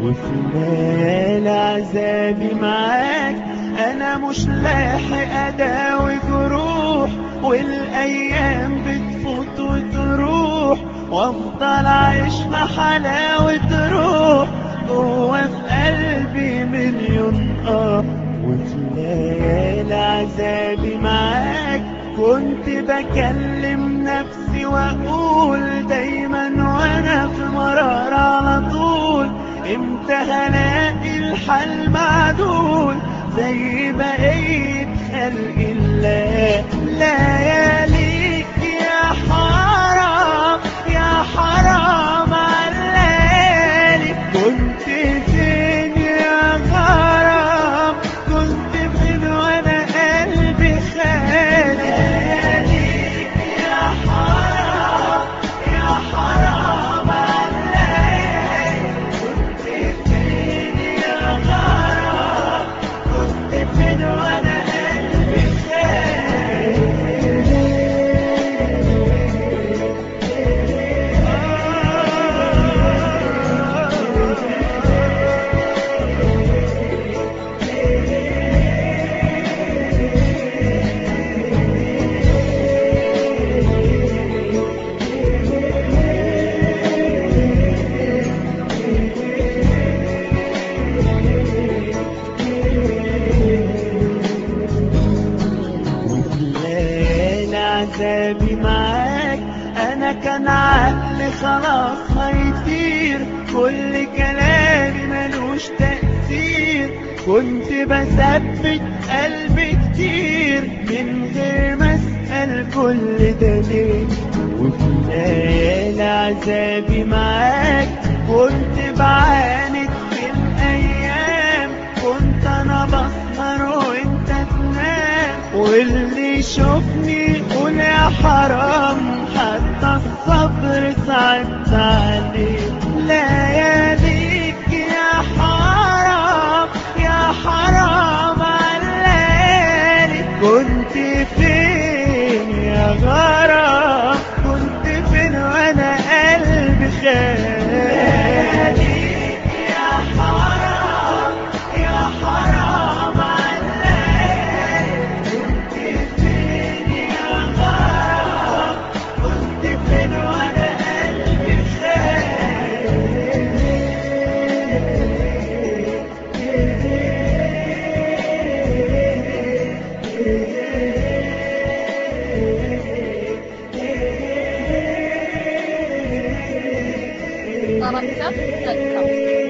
وفي ليالي عذابي معاك انا مش لاحق اداوي جروح والايام بتفوت وتروح وافضل عايش مع حلاوة روح جوا في قلبي مليون اه وفي ليالي عذابي معاك كنت بكلم نفسي واقول دايما وانا في مرار على طول امتى هلاقي الحل معدول زي بقية خلق الله لياليك يا حرام يا حرام علالي كنت فين يا غرام كنت فين وانا قلبي خالي لياليك يا حرام يا حرام علالي كنت فين يا غرام كنت فين وانا قلبي وفي الليالي عذابي معاك انا كان عقلي خلاص هيطير كل كلامي ملوش تأثير كنت بثبت قلبي كتير من غير ما اسأل كل ده ليه وفي الليالي عذابي معاك كنت بعاند في الايام كنت انا بسهر وانت تنام واللي يشوفني يقول يا حرام حتى الصبر صعبت عليه لياليك يا حرام يا حرام علالي كنت فين يا غرام كنت فين وانا قلبي خالي يا حرام يا حرام علالي كنت فين يا غرام كنت فين وانا قلبي طربت.com